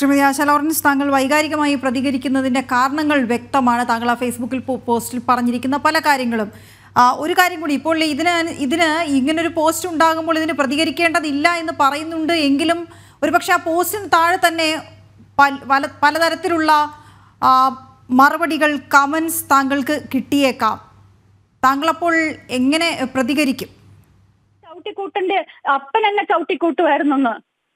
ശ്രീമതി ആശ Lawrence താങ്കൾ വൈകാരികമായി പ്രതികരിക്കുന്നതിന്റെ കാരണങ്ങൾ വ്യക്തമാണ് താങ്കൾ ആ ഫേസ്ബുക്കിൽ പോ- പോസ്റ്റിൽ പറഞ്ഞിരിക്കുന്ന പല കാര്യങ്ങളും ആ, ഒരു കാര്യം കൂടി ഇപ്പോൾ ഇതിന് ഇതിന് ഇങ്ങനൊരു പോസ്റ്റ് ഉണ്ടാകുമ്പോൾ ഇതിന് പ്രതികരിക്കേണ്ടതില്ല എന്ന് പറയുന്നുണ്ട് എങ്കിലും ഒരുപക്ഷെ ആ പോസ്റ്റിന് താഴെ തന്നെ പല- പല പലതരത്തിലുള്ള ആ, മറുപടികൾ കമൻസ് താങ്കൾക്ക് കിട്ടിയേക്കാം താങ്കളപ്പോൾ എങ്ങനെ പ്രതികരിക്കും ചവിട്ടിക്കൂട്ടന്റെ അപ്പൻ എന്നെ ചവിട്ടിക്കൂട്ടുമായിരുന്നെന്ന്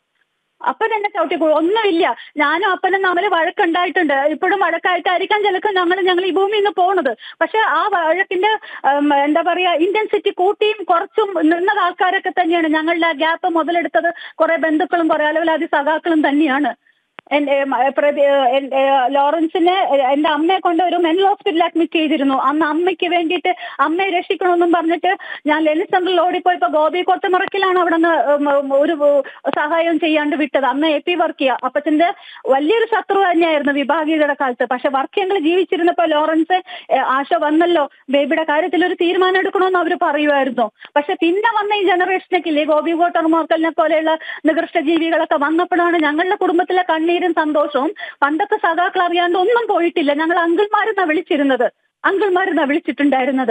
അപ്പൻ എന്നെ ചവിട്ടിക്കൂ ഒന്നുമില്ല ഞാനും അപ്പനും തമ്മിൽ വഴക്കുണ്ടായിട്ടുണ്ട് ഇപ്പോഴും വഴക്കായിട്ടായിരിക്കാം ചിലപ്പോൾ ഞങ്ങൾ ഞങ്ങൾ ഈ ഭൂമിയിൽ നിന്ന് പോണത് പക്ഷെ ആ വഴക്കിന്റെ ഉം, എന്താ പറയാ ഇന്റൻസിറ്റി കൂട്ടിയും കുറച്ചും നിന്നത് ആൾക്കാരൊക്കെ തന്നെയാണ് ഞങ്ങളുടെ ആ ഗ്യാപ്പ് മുതലെടുത്തത് കുറെ ബന്ധുക്കളും കുറെ അലവലാതി സഖാക്കളും തന്നെയാണ് എന്റെ മ- പ്രതി എന്റെ ലോറൻസിനെ എന്റെ അമ്മയെ കൊണ്ട് ഒരു മെന്റൽ ഹോസ്പിറ്റലിൽ അഡ്മിറ്റ് ചെയ്തിരുന്നു അന്ന് അമ്മയ്ക്ക് വേണ്ടിയിട്ട് അമ്മയെ രക്ഷിക്കണമെന്നും പറഞ്ഞിട്ട് ഞാൻ ലെനിസ് സെന്ററിൽ ഓടിപ്പോയപ്പോ ഗോപി കൊത്തമുറക്കിലാണ് അവിടെ നിന്ന് ഒരു സഹായം ചെയ്യാണ്ട് വിട്ടത് അന്ന് എ പി വർക്ക് ചെയ്യുക അപ്പച്ചന്റെ വലിയൊരു ശത്രു തന്നെയായിരുന്നു വിഭാഗീയതയുടെ കാലത്ത് പക്ഷെ വർക്ക് ഞങ്ങൾ ജീവിച്ചിരുന്നപ്പോ ലോറൻസ് ഏ, ആശ വന്നല്ലോ ബേബിയുടെ കാര്യത്തിൽ ഒരു തീരുമാനം എടുക്കണമെന്ന് അവർ പറയുമായിരുന്നു പക്ഷെ പിന്നെ വന്ന ഈ ജനറേഷനൊക്കെ ഇല്ലേ ഗോപി കോട്ടർമോക്കലിനെ പോലെയുള്ള നികൃഷ്ട ജീവികളൊക്കെ വന്നപ്പോഴാണ് ഞങ്ങളുടെ കുടുംബത്തിലെ കണ്ണീരും സന്തോഷവും പണ്ടത്തെ സഖാക്കൾ അറിയാണ്ട് ഒന്നും പോയിട്ടില്ല ഞങ്ങൾ അങ്കിൾമാരെന്നാ വിളിച്ചിരുന്നത് അങ്കിൾമാരെന്നാ വിളിച്ചിട്ടുണ്ടായിരുന്നത്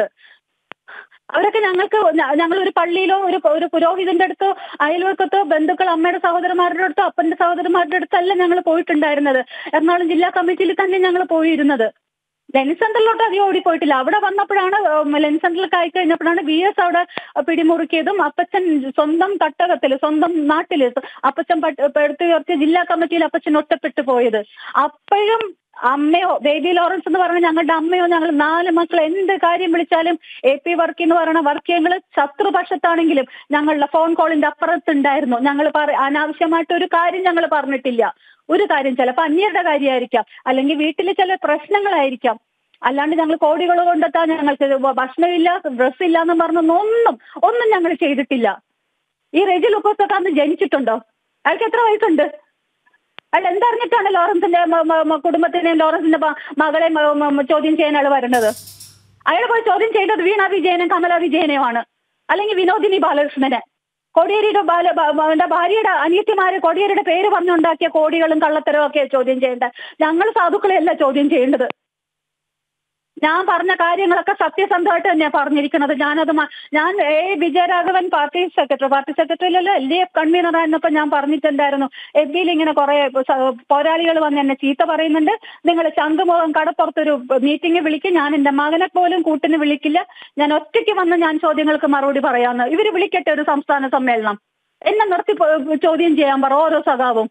അവരൊക്കെ ഞങ്ങൾക്ക് ഞങ്ങൾ ഒരു പള്ളിയിലോ ഒരു ഒരു പുരോഹിതന്റെ അടുത്തോ അയൽവക്കത്തോ ബന്ധുക്കൾ അമ്മയുടെ സഹോദരന്മാരുടെ അടുത്തോ അപ്പന്റെ സഹോദരന്മാരുടെ അടുത്തല്ല ഞങ്ങൾ പോയിട്ടുണ്ടായിരുന്നത് എറണാകുളം ജില്ലാ കമ്മിറ്റിയിൽ തന്നെ ഞങ്ങൾ പോയിരുന്നത് ലെൻസ് സെന്ററിലോട്ട് അധികം ഓടിപ്പോയിട്ടില്ല അവിടെ വന്നപ്പോഴാണ് ലെൻസ് സെന്ററിലൊക്കെ ആയി കഴിഞ്ഞപ്പോഴാണ് ബി എസ് അവിടെ പിടിമുറുക്കിയതും അപ്പച്ചൻ സ്വന്തം തട്ടകത്തില് സ്വന്തം നാട്ടില് അപ്പച്ചൻ എടുത്തുയർത്തിയ ജില്ലാ കമ്മിറ്റിയിൽ അപ്പച്ചൻ ഒറ്റപ്പെട്ടു പോയത് അപ്പോഴും അമ്മയോ ബേബി ലോറൻസ് എന്ന് പറഞ്ഞ ഞങ്ങളുടെ അമ്മയോ ഞങ്ങൾ നാല് മക്കൾ എന്ത് കാര്യം വിളിച്ചാലും എ പി വർക്ക് എന്ന് പറയുന്ന വർക്ക് ഞങ്ങൾ ശത്രുപക്ഷത്താണെങ്കിലും ഞങ്ങളുടെ ഫോൺ കോളിന്റെ അപ്പുറത്തുണ്ടായിരുന്നു ഞങ്ങൾ അനാവശ്യമായിട്ട് ഒരു കാര്യം ഞങ്ങൾ പറഞ്ഞിട്ടില്ല ഒരു കാര്യം ചിലപ്പോൾ അന്യരുടെ കാര്യമായിരിക്കാം അല്ലെങ്കിൽ വീട്ടിൽ ചില പ്രശ്നങ്ങളായിരിക്കാം അല്ലാണ്ട് ഞങ്ങൾ കോടികൾ കൊണ്ടെത്താ ഞങ്ങൾക്ക് ഭക്ഷണമില്ല ഡ്രസ്സില്ല എന്ന് പറഞ്ഞൊന്നും ഒന്നും ഒന്നും ഞങ്ങൾ ചെയ്തിട്ടില്ല ഈ റെജി ലുക്കോസൊക്കെ അന്ന് ജനിച്ചിട്ടുണ്ടോ അയാൾക്ക് എത്ര വയസ്സുണ്ട് അയാൾ എന്തറിഞ്ഞിട്ടാണ് ലോറൻസിന്റെ കുടുംബത്തിനെയും ലോറൻസിന്റെ മകളെ ചോദ്യം ചെയ്യാൻ അയാൾ വരുന്നത് അയാൾ പോയി ചോദ്യം ചെയ്തത് വീണ വിജയനും കമല വിജയനെയുമാണ് അല്ലെങ്കിൽ വിനോദിനി ബാലകൃഷ്ണനെ കോടിയേരിയുടെ ബാല എന്റെ ഭാര്യയുടെ അനിയത്തിമാര് കോടിയേരിയുടെ പേര് പറഞ്ഞുണ്ടാക്കിയ കോടികളും കള്ളത്തരവും ഒക്കെ ചോദ്യം ചെയ്യേണ്ടത് ഞങ്ങൾ സാധുക്കളെയല്ല ചോദ്യം ചെയ്യേണ്ടത് ഞാൻ പറഞ്ഞ കാര്യങ്ങളൊക്കെ സത്യസന്ധമായിട്ട് തന്നെയാണ് പറഞ്ഞിരിക്കുന്നത് ഞാനത് ഞാൻ A Vijayaraghavan party secretary party സെക്രട്ടറിയിലല്ല എൽ ഡി എഫ് കൺവീനർ ആയിരുന്നപ്പോൾ ഞാൻ പറഞ്ഞിട്ടുണ്ടായിരുന്നു എഫ് ബിയിൽ ഇങ്ങനെ കുറെ പോരാളികൾ വന്ന് എന്നെ ചീത്ത പറയുന്നുണ്ട് നിങ്ങൾ ശംഖുമുഖം കടപ്പുറത്തൊരു മീറ്റിംഗ് വിളിക്കും ഞാൻ എന്റെ മകനെ പോലും കൂട്ടിന് വിളിക്കില്ല ഞാൻ ഒറ്റയ്ക്ക് വന്ന് ഞാൻ ചോദ്യങ്ങൾക്ക് മറുപടി പറയാമെന്ന് ഇവർ വിളിക്കട്ടെ ഒരു സംസ്ഥാന സമ്മേളനം എന്നെ നിർത്തി ചോദ്യം ചെയ്യാൻ പറ ഓരോ സഖാവും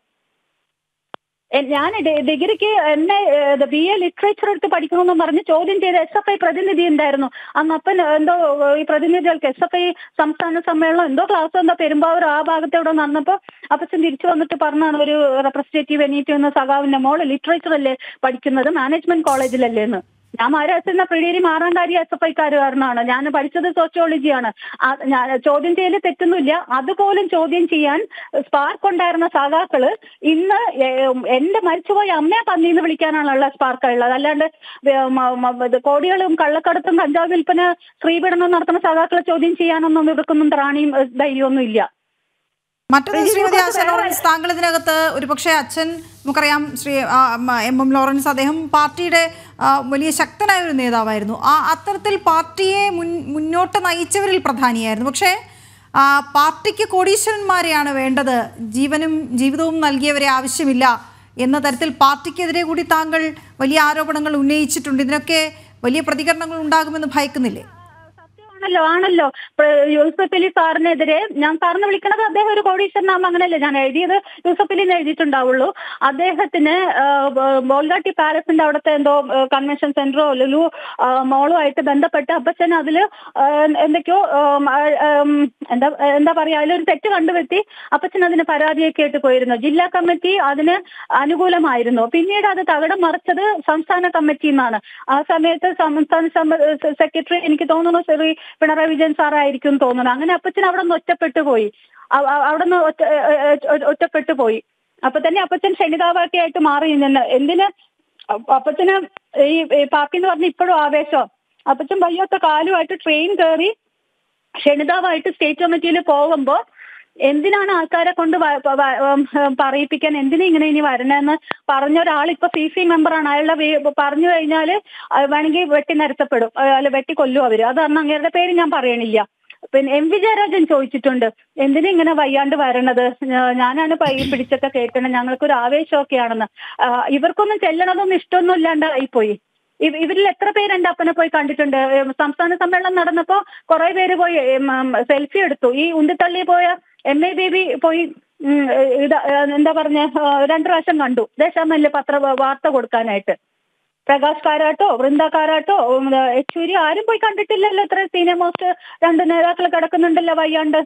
ഞാൻ ഡിഗ്രിക്ക് എന്നെ ബി എ ലിറ്ററേച്ചർ എടുത്ത് പഠിക്കണമെന്ന് പറഞ്ഞ് ചോദ്യം ചെയ്ത എസ് എഫ് ഐ പ്രതിനിധി ഉണ്ടായിരുന്നു അന്ന് അപ്പൻ എന്തോ ഈ പ്രതിനിധികൾക്ക് എസ് എഫ് ഐ സംസ്ഥാന സമ്മേളനം എന്തോ ക്ലാസ് എന്തോ പെരുമ്പാവൂർ ആ ഭാഗത്തോടെ നടന്നപ്പോൾ അപ്പച്ചൻ തിരിച്ചു വന്നിട്ട് പറഞ്ഞാണ് ഒരു റെപ്രസെന്റേറ്റീവ് എനീറ്റ് എന്ന സഖാവിന്റെ മോള് ലിറ്ററേച്ചർ അല്ലേ പഠിക്കുന്നത് മാനേജ്മെന്റ് കോളേജിലല്ലേ എന്ന് ഞാൻ മാരാസിന്ന പ്രിഡിയരി മാറാങ്കാരി എസ് എഫ് ഐക്കാരുകാരനാണ് ഞാൻ പഠിച്ചത് സോഷ്യോളജിയാണ് ഞാൻ ചോദ്യം ചെയ്യൽ തെറ്റൊന്നുമില്ല അതുപോലും ചോദ്യം ചെയ്യാൻ സ്പാർക്ക് ഉണ്ടായിരുന്ന സഖാക്കള് ഇന്ന് എന്റെ മരിച്ചുപോയ അമ്മയെ പന്നിന്ന് വിളിക്കാനാണുള്ള സ്പാർക്ക് ഉള്ളത് അല്ലാണ്ട് കോടികളും കള്ളക്കടത്തും കഞ്ചാവ് വിൽപ്പന സ്ത്രീപീഡനം നടത്തുന്ന സഖാക്കളെ ചോദ്യം ചെയ്യാനൊന്നും ഇവർക്കൊന്നും ത്രാണിയും ധൈര്യമൊന്നും ഇല്ല മറ്റൊന്ന് ശ്രീമതി ആശ ലോറൻസ് താങ്കൾ ഇതിനകത്ത് ഒരുപക്ഷെ അച്ഛൻ നമുക്കറിയാം ശ്രീ എം എം ലോറൻസ് അദ്ദേഹം പാർട്ടിയുടെ വലിയ ശക്തനായ ഒരു നേതാവായിരുന്നു ആ അത്തരത്തിൽ പാർട്ടിയെ മുൻ മുന്നോട്ട് നയിച്ചവരിൽ പ്രധാനിയായിരുന്നു പക്ഷേ പാർട്ടിക്ക് കോടീശ്വരന്മാരെയാണ് വേണ്ടത് ജീവനും ജീവിതവും നൽകിയവരെ ആവശ്യമില്ല എന്ന തരത്തിൽ പാർട്ടിക്കെതിരെ കൂടി താങ്കൾ വലിയ ആരോപണങ്ങൾ ഉന്നയിച്ചിട്ടുണ്ട് ഇതിനൊക്കെ വലിയ പ്രതികരണങ്ങൾ ഉണ്ടാകുമെന്ന് ഭയക്കുന്നില്ലേ ആണല്ലോ ആണല്ലോ യൂസഫ് അലി സാറിനെതിരെ ഞാൻ സാറിന് വിളിക്കണത് അദ്ദേഹം ഒരു കോടീശ്വരനാമ അങ്ങനെയല്ലേ ഞാൻ എഴുതിയത് യൂസഫ് അലി എഴുതിയിട്ടുണ്ടാവുള്ളൂ അദ്ദേഹത്തിന് ബോൾഗാട്ടി പാലസിന്റെ അവിടുത്തെ എന്തോ കൺവെൻഷൻ സെന്ററോ ലുലു മോളുമായിട്ട് ബന്ധപ്പെട്ട് അപ്പച്ചൻ അതില് എന്തൊക്കെയോ എന്താ എന്താ പറയാ അതിലൊരു തെറ്റ് കണ്ടുപറ്റി അപ്പച്ചൻ അതിന് പരാതിയൊക്കെ ആയിട്ട് പോയിരുന്നു ജില്ലാ കമ്മിറ്റി അതിന് അനുകൂലമായിരുന്നു പിന്നീട് അത് തകിടം മറിച്ചത് സംസ്ഥാന കമ്മിറ്റി എന്നാണ് ആ സമയത്ത് സംസ്ഥാന സെക്രട്ടറി എനിക്ക് തോന്നുന്നു ശ്രീ പിണറായി വിജയൻ സാറായിരിക്കും തോന്നുന്നു അങ്ങനെ അപ്പച്ചൻ അവിടെ നിന്ന് ഒറ്റപ്പെട്ടു പോയി അവിടെ നിന്ന് ഒറ്റ ഒറ്റപ്പെട്ടു പോയി അപ്പൊ തന്നെ അപ്പച്ചൻ ക്ഷണിതാവാക്കിയായിട്ട് മാറി നിന്ന് എന്തിന് അപ്പച്ചന് ഈ പാർട്ടി എന്ന് പറഞ്ഞ ഇപ്പോഴും ആവേശം അപ്പച്ചൻ വയ്യാത്ത കാലുമായിട്ട് ട്രെയിൻ കയറി ക്ഷണിതാവായിട്ട് സ്റ്റേറ്റ് കമ്മിറ്റിയിൽ പോകുമ്പോൾ എന്തിനാണ് ആൾക്കാരെ കൊണ്ട് വ- വ- വ- ഉം, ഉം, പറയിപ്പിക്കാൻ എന്തിനാ ഇങ്ങനെ ഇനി വരണമെന്ന് പറഞ്ഞ ഒരാൾ ഇപ്പൊ സി സി മെമ്പറാണ് അയാളുടെ വീ- പറഞ്ഞു കഴിഞ്ഞാല് അത് വേണമെങ്കിൽ വെട്ടി നിരത്തപ്പെടും അല്ല വെട്ടി കൊല്ലും അവര് അത് കാരണം അങ്ങേരുടെ പേര് ഞാൻ പറയണില്ല പിന്നെ എം വി ജയരാജൻ ചോദിച്ചിട്ടുണ്ട് എന്തിനാ ഇങ്ങനെ വയ്യാണ്ട് വരണത് ഞാ- ഞാനാണ് പൈ പിടിച്ചൊക്കെ കേൾക്കണത് ഞങ്ങൾക്കൊരു ആവേശമൊക്കെയാണെന്ന് ആ, ഇവർക്കൊന്നും ചെല്ലണതൊന്നും ഇഷ്ടമൊന്നും ഇല്ലാണ്ടായിപ്പോയി ഇവ- ഇവരിൽ എത്ര പേര് എന്റെ അപ്പനെ പോയി കണ്ടിട്ടുണ്ട് ഏം, സംസ്ഥാന സമ്മേളനം നടന്നപ്പോ കുറെ പേര് പോയി സെൽഫി എടുത്തു ഈ ഉന്തിത്തള്ളി പോയ എം എ ബേബി പോയി ഉം, ഇത് എന്താ പറഞ്ഞ രണ്ടു പ്രാവശ്യം കണ്ടു ദേശാമല്ലേ പത്ര വാർത്ത കൊടുക്കാനായിട്ട് പ്രകാശ് കാരാട്ടോ വൃന്ദ കാരാട്ടോ ഉം, യെച്ചൂരി ആരും പോയി കണ്ടിട്ടില്ലല്ലോ ഇത്ര സീനിയർ മോസ്റ്റ് രണ്ട് നേതാക്കൾ കിടക്കുന്നുണ്ടല്ലോ വയ്യാണ്ട്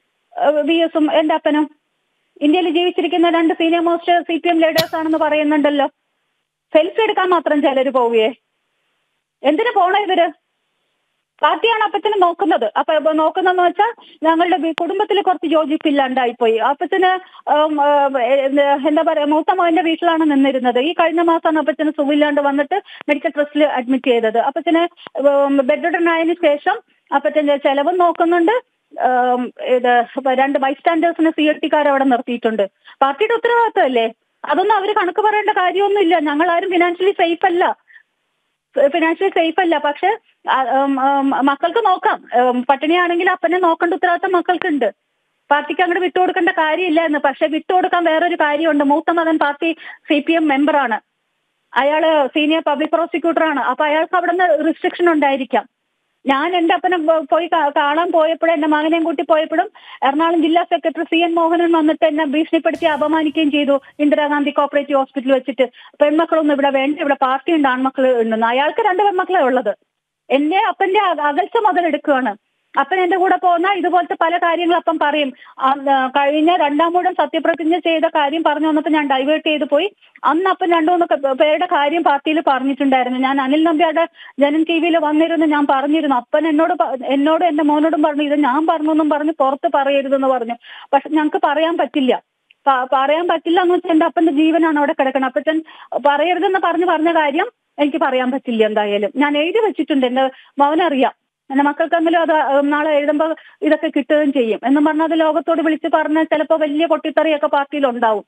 വി എസും എന്റെ അപ്പനും ഇന്ത്യയിൽ ജീവിച്ചിരിക്കുന്ന രണ്ട് senior most C P M leaders ആണെന്ന് പറയുന്നുണ്ടല്ലോ സെൽഫി എടുക്കാൻ മാത്രം ചിലര് പോവുകയെ എന്തിനു പോണ ഇവര് പാർട്ടിയാണ് അപ്പച്ചനെ നോക്കുന്നത് അപ്പൊ ഇപ്പൊ നോക്കുന്നതെന്ന് വെച്ചാൽ ഞങ്ങളുടെ വി- കുടുംബത്തിൽ കുറച്ച് യോജിപ്പില്ലാണ്ടായിപ്പോയി അപ്പച്ചന് ഉം, ഉം, ഏ- എന്താ പറയാ മൂത്ത മകന്റെ വീട്ടിലാണ് നിന്നിരുന്നത് ഈ കഴിഞ്ഞ മാസമാണ് അപ്പച്ചന് സുഖമില്ലാണ്ട് വന്നിട്ട് മെഡിക്കൽ ട്രസ്റ്റിൽ അഡ്മിറ്റ് ചെയ്തത് അപ്പച്ചന് ബെഡ് ആയതിനു ശേഷം അപ്പച്ചന്റെ ചെലവും നോക്കുന്നുണ്ട് ഉം, ഇത് ഇപ്പൊ രണ്ട് ബൈസ്റ്റാൻഡേഴ്സിനെ സി എൽ ടിക്കാർ അവിടെ നിർത്തിയിട്ടുണ്ട് പാർട്ടിയുടെ ഉത്തരവാദിത്തമല്ലേ അതൊന്നും അവര് കണക്ക് പറയേണ്ട കാര്യമൊന്നുമില്ല ഞങ്ങൾ ആരും ഫിനാൻഷ്യലി സേഫ് അല്ല ഫിനാൻഷ്യലി സേഫ് അല്ല പക്ഷെ ആ, ഉം, ഉം, മക്കൾക്ക് നോക്കാം ഉം, പട്ടിണിയാണെങ്കിൽ അപ്പനെ നോക്കേണ്ട ഉത്തരവാദിത്തം മക്കൾക്കുണ്ട് പാർട്ടിക്ക് അങ്ങോട്ട് വിട്ടുകൊടുക്കേണ്ട കാര്യമില്ല എന്ന് പക്ഷെ വിട്ടുകൊടുക്കാൻ വേറൊരു കാര്യമുണ്ട് മൂത്ത മകൻ പാർട്ടി സി പി എം മെമ്പറാണ് അയാള് സീനിയർ പബ്ലിക് പ്രോസിക്യൂട്ടറാണ് അപ്പൊ അയാൾക്ക് അവിടെ നിന്ന് റിസ്ട്രിക്ഷൻ ഉണ്ടായിരിക്കാം ഞാൻ എന്റെ അപ്പനെ പോ- പോയി കാ- കാണാൻ പോയപ്പോഴും എന്റെ മകനെയും കൂട്ടി പോയപ്പോഴും എറണാകുളം ജില്ലാ സെക്രട്ടറി സി എൻ മോഹനൻ വന്നിട്ട് എന്നെ ഭീഷണിപ്പെടുത്തി അപമാനിക്കുകയും ചെയ്തു ഇന്ദിരാഗാന്ധി കോപ്പറേറ്റീവ് ഹോസ്പിറ്റലിൽ വെച്ചിട്ട് പെൺമക്കളൊന്നും ഇവിടെ വേണ്ട ഇവിടെ പാർട്ടി ഉണ്ട് ആൺമക്കൾ ഉണ്ടെന്ന് അയാൾക്ക് രണ്ട് പെൺമക്കളെ ഉള്ളത് എന്റെ അപ്പന്റെ അക- അകൽച്ച മുതലെടുക്കുകയാണ് അപ്പൻ എന്റെ കൂടെ പോകുന്ന ഇതുപോലത്തെ പല കാര്യങ്ങൾ അപ്പം പറയും ആ, ആ, കഴിഞ്ഞ രണ്ടാം മൂടം സത്യപ്രതിജ്ഞ ചെയ്ത കാര്യം പറഞ്ഞു വന്നപ്പോൾ ഞാൻ ഡൈവേർട്ട് ചെയ്ത് പോയി അന്ന് അപ്പം രണ്ടു മൂന്ന് ക- പേരുടെ കാര്യം പാർട്ടിയിൽ പറഞ്ഞിട്ടുണ്ടായിരുന്നു ഞാൻ അനിൽ നമ്പ്യാരുടെ ജനൻ ടി വിയിൽ വന്നിരുന്നു ഞാൻ പറഞ്ഞിരുന്നു അപ്പൻ എന്നോട് പ- എന്നോടും എന്റെ മോനോടും പറഞ്ഞു ഇത് ഞാൻ പറഞ്ഞു എന്നും പറഞ്ഞ് പുറത്ത് പറയരുതെന്ന് പറഞ്ഞു പക്ഷെ ഞങ്ങൾക്ക് പറയാൻ പറ്റില്ല പ- പറയാൻ പറ്റില്ല എന്ന് വെച്ചാൽ എന്റെ അപ്പന്റെ ജീവനാണ് അവിടെ കിടക്കുന്നത് അപ്പച്ചൻ പറയരുതെന്ന് പറഞ്ഞു പറഞ്ഞ കാര്യം എനിക്ക് പറയാൻ പറ്റില്ല എന്തായാലും ഞാൻ എഴുതി വെച്ചിട്ടുണ്ട് എന്റെ മകനറിയാം എന്റെ മക്കൾക്കെങ്കിലും അത് നാളെ എഴുതുമ്പോൾ ഇതൊക്കെ കിട്ടുകയും ചെയ്യും എന്നും പറഞ്ഞാൽ അത് ലോകത്തോട് വിളിച്ച് പറഞ്ഞ ചിലപ്പോൾ വലിയ പൊട്ടിത്തെറിയൊക്കെ പാർട്ടിയിൽ ഉണ്ടാവും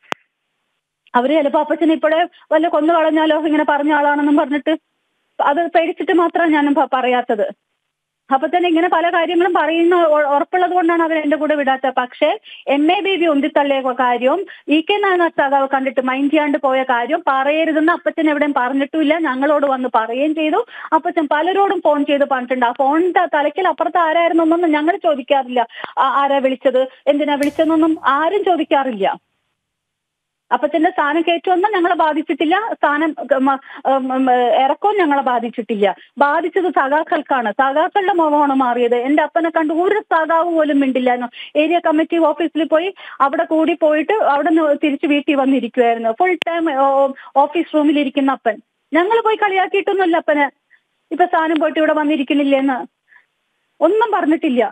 അവര് ചിലപ്പോ അപ്പച്ചനെ ഇപ്പോഴേ വല്ല കൊന്നു കളഞ്ഞാലോ ഇങ്ങനെ പറഞ്ഞ ആളാണെന്നും പറഞ്ഞിട്ട് അത് പേടിച്ചിട്ട് മാത്രമാണ് ഞാൻ പ- പറയാത്തത് അപ്പൊ തന്നെ ഇങ്ങനെ പല കാര്യങ്ങളും പറയുന്ന ഉ- ഉറപ്പുള്ളത് കൊണ്ടാണ് അവർ എന്റെ കൂടെ വിടാത്തത് പക്ഷേ എം എ ബി ബി ഉന്തിത്തള്ളിയ കാര്യവും ഇ കെ നായനാർ സഖാവ് കണ്ടിട്ട് മൈൻഡ് ചെയ്യാണ്ട് പോയ കാര്യം പറയരുതെന്ന് അപ്പച്ചൻ എവിടെയും പറഞ്ഞിട്ടുമില്ല ഞങ്ങളോട് വന്ന് പറയുകയും ചെയ്തു അപ്പച്ചൻ പലരോടും ഫോൺ ചെയ്ത് പറഞ്ഞിട്ടുണ്ട് ആ ഫോണിന്റെ തലയ്ക്കൽ അപ്പുറത്ത് ആരായിരുന്നു എന്നൊന്നും ഞങ്ങൾ ചോദിക്കാറില്ല ആ- ആരാ വിളിച്ചത് എന്തിനാ വിളിച്ചതെന്നൊന്നും ആരും ചോദിക്കാറില്ല അപ്പച്ചന്റെ സ്ഥാനം കയറ്റുമെന്നും ഞങ്ങളെ ബാധിച്ചിട്ടില്ല സ്ഥാനം ഉം, ഉം, ഉം, ഇറക്കവും ഞങ്ങളെ ബാധിച്ചിട്ടില്ല ബാധിച്ചത് സഖാക്കൾക്കാണ് സഖാക്കളുടെ മുഖമാണ് മാറിയത് എന്റെ അപ്പനെ കണ്ട് ഒരു സഖാവ് പോലും മിണ്ടില്ലായിരുന്നു ഏരിയ കമ്മിറ്റി ഓഫീസിൽ പോയി അവിടെ കൂടി പോയിട്ട് അവിടെ നിന്ന് തിരിച്ച് വീട്ടിൽ വന്നിരിക്കുമായിരുന്നു ഫുൾ ടൈം ഓഫീസ് റൂമിൽ ഇരിക്കുന്ന അപ്പൻ ഞങ്ങൾ പോയി കളിയാക്കിയിട്ടൊന്നുമില്ല അപ്പന് ഇപ്പൊ സ്ഥാനം പോയിട്ട് ഇവിടെ വന്നിരിക്കണില്ലെന്ന് ഒന്നും പറഞ്ഞിട്ടില്ല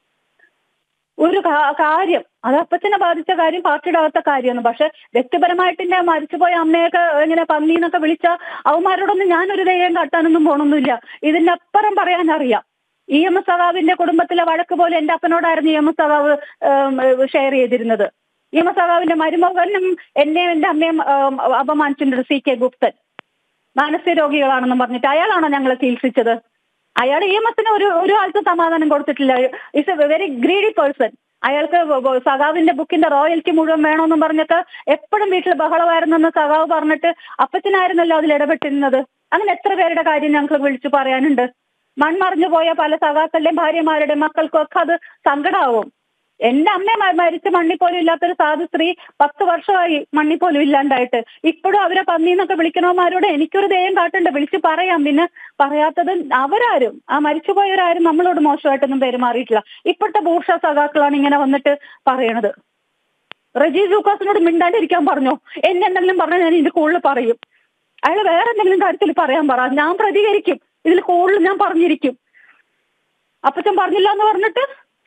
ഒരു കാ- കാര്യം അത് അപ്പച്ചനെ ബാധിച്ച കാര്യം പാർട്ടിയുടെ അകത്തെ കാര്യമാണ് പക്ഷെ വ്യക്തിപരമായിട്ട് എന്റെ മരിച്ചുപോയ അമ്മയൊക്കെ ഇങ്ങനെ പന്നി എന്നൊക്കെ വിളിച്ച അവന്മാരോടൊന്നും ഞാനൊരു ദൈവം കാട്ടാനൊന്നും പോണൊന്നുമില്ല ഇതിന്റെ അപ്പുറം പറയാൻ അറിയാം ഇ എം എസ് സഖാവിന്റെ കുടുംബത്തിലെ വഴക്ക് പോലെ എന്റെ അപ്പനോടായിരുന്നു ഇ എം എസ് സഖാവ് ഷെയർ ചെയ്തിരുന്നത് ഇ എം എസ് സഖാവിന്റെ മരുമകനും എന്നെയും എന്റെ അമ്മയും ഏം, അപമാനിച്ചിട്ടുണ്ട് സി കെ ഗുപ്തൻ മാനസിക രോഗികളാണെന്നും പറഞ്ഞിട്ട് അയാളാണോ ഞങ്ങളെ ചികിത്സിച്ചത് അയാൾ ഇ എം എസിന് ഒരു ഒരു ആൾക്കും സമാധാനം കൊടുത്തിട്ടില്ല is a very greedy person അയാൾക്ക് വ- വ- സഖാവിന്റെ ബുക്കിന്റെ റോയൽറ്റി മുഴുവൻ വേണമെന്നും പറഞ്ഞിട്ട് എപ്പോഴും വീട്ടിൽ ബഹളമായിരുന്നെന്ന് സഖാവ് പറഞ്ഞിട്ട് അപ്പച്ചനായിരുന്നല്ലോ അതിൽ ഇടപെട്ടിരുന്നത് അങ്ങനെ എത്ര പേരുടെ കാര്യം ഞങ്ങൾക്ക് വിളിച്ചു പറയാനുണ്ട് മൺമറിഞ്ഞു പോയ പല സഖാക്കളുടെയും ഭാര്യമാരുടെയും മക്കൾക്കും ഒക്കെ അത് സങ്കടമാവും എന്റെ അമ്മ മ- മരിച്ച മണ്ണിൽ പോലും ഇല്ലാത്തൊരു സാധു സ്ത്രീ പത്ത് വർഷമായി മണ്ണിൽ പോലും ഇല്ലാണ്ടായിട്ട് ഇപ്പോഴും അവരെ പന്നീന്നൊക്കെ വിളിക്കണവന്മാരോട് എനിക്കൊരു ദയം കാട്ടുണ്ട് വിളിച്ച് പറയാം പിന്നെ പറയാത്തത് അവരാരും ആ മരിച്ചുപോയവരാരും നമ്മളോട് മോശമായിട്ടൊന്നും പെരുമാറിയിട്ടില്ല ഇപ്പോഴത്തെ ഭൂഷ സഖാക്കളാണ് ഇങ്ങനെ വന്നിട്ട് പറയണത് റജി ലൂക്കാസിനോട് മിണ്ടാണ്ടിരിക്കാൻ പറഞ്ഞോ എന്നെ എന്തെങ്കിലും പറഞ്ഞാൽ ഞാൻ ഇതിന്റെ കൂടുതൽ പറയും അയാൾ വേറെ എന്തെങ്കിലും കാര്യത്തിൽ പറയാൻ പറ ഞാൻ പ്രതികരിക്കും ഇതിൽ കൂടുതൽ ഞാൻ പറഞ്ഞിരിക്കും അപ്പച്ചൻ പറഞ്ഞില്ല എന്ന് പറഞ്ഞിട്ട്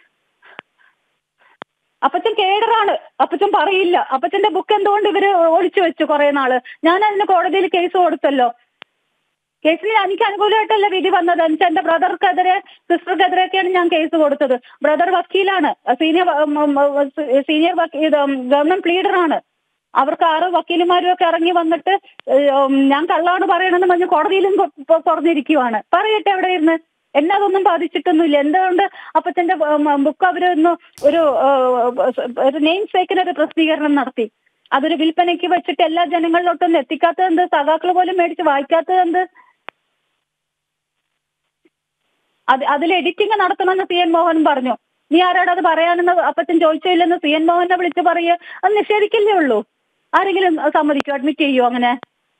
അപ്പച്ചൻ കേഡറാണ് അപ്പച്ചൻ പറയില്ല അപ്പച്ചന്റെ ബുക്ക് എന്തുകൊണ്ട് ഇവര് ഒളിച്ചു വെച്ചു കുറെ നാള് ഞാൻ അതിന് കോടതിയിൽ കേസ് കൊടുത്തല്ലോ കേസിൽ എനിക്ക് അനുകൂലമായിട്ടല്ല വിധി വന്നത് എന്നുവെച്ചാൽ എന്റെ ബ്രദർക്കെതിരെ സിസ്റ്റർക്കെതിരെയൊക്കെയാണ് ഞാൻ കേസ് കൊടുത്തത് ബ്രദർ വക്കീലാണ് സീനിയർ സീനിയർ ഗവൺമെന്റ് പ്ലീഡറാണ് അവർക്ക് ആറ് വക്കീലുമാരും ഒക്കെ ഇറങ്ങി വന്നിട്ട് ഉം, ഞാൻ കള്ളാണ് പറയണമെന്ന് പറഞ്ഞ് കോടതിയിലും കൊ- തുറന്നിരിക്കുവാണ് പറയട്ടെ അവിടെ ഇരുന്ന് എന്നെ അതൊന്നും ബാധിച്ചിട്ടൊന്നുമില്ല എന്തുകൊണ്ട് അപ്പച്ചന്റെ ബുക്ക് അവരൊന്ന് ഒരു ഏഹ്, ഒരു നെയിം സേക്കിന് ഒരു പ്രസിദ്ധീകരണം നടത്തി അതൊരു വിൽപ്പനയ്ക്ക് വെച്ചിട്ട് എല്ലാ ജനങ്ങളിലോട്ടൊന്നും എത്തിക്കാത്തത് എന്ത് സഖാക്കൾ പോലും മേടിച്ച് വായിക്കാത്തത് എന്ത് അത് അതിൽ എഡിറ്റിംഗ് നടത്തണമെന്ന് സി എൻ മോഹൻ പറഞ്ഞു നീ ആരോട് അത് പറയാനെന്ന് അപ്പച്ചൻ ചോദിച്ചില്ലെന്ന് സി എൻ മോഹനെ വിളിച്ച് പറയുക അത് നിഷേധിക്കില്ലേ ഉള്ളൂ ആരെങ്കിലും സമ്മതിക്കോ അഡ്മിറ്റ് ചെയ്യോ അങ്ങനെ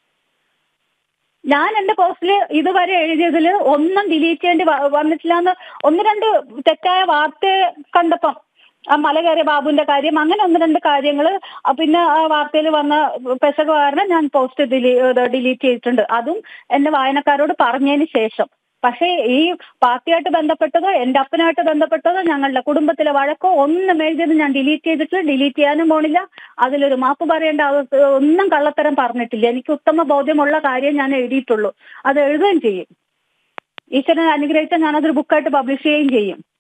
ഞാൻ എന്റെ പോസ്റ്റിൽ ഇതുവരെ എഴുതിയതിൽ ഒന്നും ഡിലീറ്റ് ചെയ്യേണ്ടി വ- വന്നിട്ടില്ല എന്ന് ഒന്ന് രണ്ട് തെറ്റായ വാർത്ത കണ്ടപ്പം ആ മല കയറിയ ബാബുവിന്റെ കാര്യം അങ്ങനെ ഒന്ന് രണ്ട് കാര്യങ്ങൾ പിന്നെ ആ വാർത്തയിൽ വന്ന പെശക് കാരണം ഞാൻ പോസ്റ്റ് ഡിലീറ്റ് ചെയ്തിട്ടുണ്ട് അതും എന്റെ വായനക്കാരോട് പറഞ്ഞതിന് ശേഷം പക്ഷേ ഈ പാർട്ടിയായിട്ട് ബന്ധപ്പെട്ടതോ എന്റെ അപ്പനായിട്ട് ബന്ധപ്പെട്ടതോ ഞങ്ങളുടെ കുടുംബത്തിലെ വഴക്കോ ഒന്നും എഴുതിയത് ഞാൻ ഡിലീറ്റ് ചെയ്തിട്ടില്ല ഡിലീറ്റ് ചെയ്യാനും പോണില്ല അതിലൊരു മാപ്പ് പറയേണ്ട അവസ്ഥ ഒന്നും കള്ളത്തരം പറഞ്ഞിട്ടില്ല എനിക്ക് ഉത്തമ ബോധ്യമുള്ള കാര്യം ഞാൻ എഴുതിയിട്ടുള്ളൂ അത് എഴുതുകയും ചെയ്യും ഈശ്വരൻ അനുഗ്രഹിച്ചാൽ ഞാനതൊരു ബുക്കായിട്ട് പബ്ലിഷ് ചെയ്യുകയും ചെയ്യും